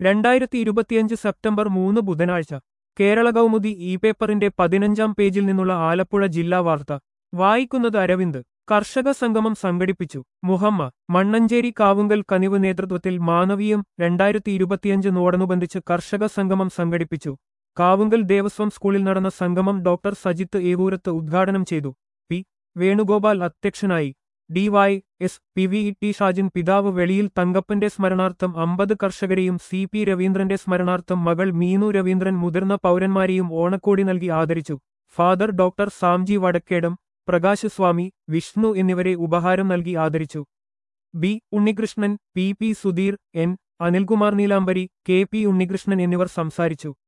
രണ്ടായിരത്തി ഇരുപത്തിയഞ്ച് സെപ്റ്റംബർ മൂന്ന് ബുധനാഴ്ച കേരള കൗമുദി ഇ പേപ്പറിന്റെ പതിനഞ്ചാം പേജിൽ നിന്നുള്ള ആലപ്പുഴ ജില്ലാ വാർത്ത വായിക്കുന്നത് അരവിന്ദ് കർഷക സംഗമം സംഘടിപ്പിച്ചു മുഹമ്മ മണ്ണഞ്ചേരി കാവുങ്കൽ കനിവ് നേതൃത്വത്തിൽ മാനവീയം രണ്ടായിരത്തി ഇരുപത്തിയഞ്ചിനോടനുബന്ധിച്ച് കർഷക സംഗമം സംഘടിപ്പിച്ചു കാവുങ്കൽ ദേവസ്വം സ്കൂളിൽ നടന്ന സംഗമം ഡോക്ടർ സജിത്ത് ഏവൂരത്ത് ഉദ്ഘാടനം ചെയ്തു പി വേണുഗോപാൽ അധ്യക്ഷനായി D Y S P V T Shajin പിതാവ് വെളിയിൽ തങ്കപ്പന്റെ സ്മരണാർത്ഥം അമ്പത് കർഷകരെയും സി പി രവീന്ദ്രന്റെ സ്മരണാർത്ഥം മകൾ മീനു രവീന്ദ്രൻ മുതിർന്ന പൗരന്മാരെയും ഓണക്കോടി നൽകി ആദരിച്ചു ഫാദർ ഡോക്ടർ സാംജി വടക്കേടം പ്രകാശ് സ്വാമി വിഷ്ണു എന്നിവരെ ഉപഹാരം നൽകി ആദരിച്ചു B Unnikrishnan P P Sudheer N Anilkumar Neelambari K P Unnikrishnan എന്നിവർ സംസാരിച്ചു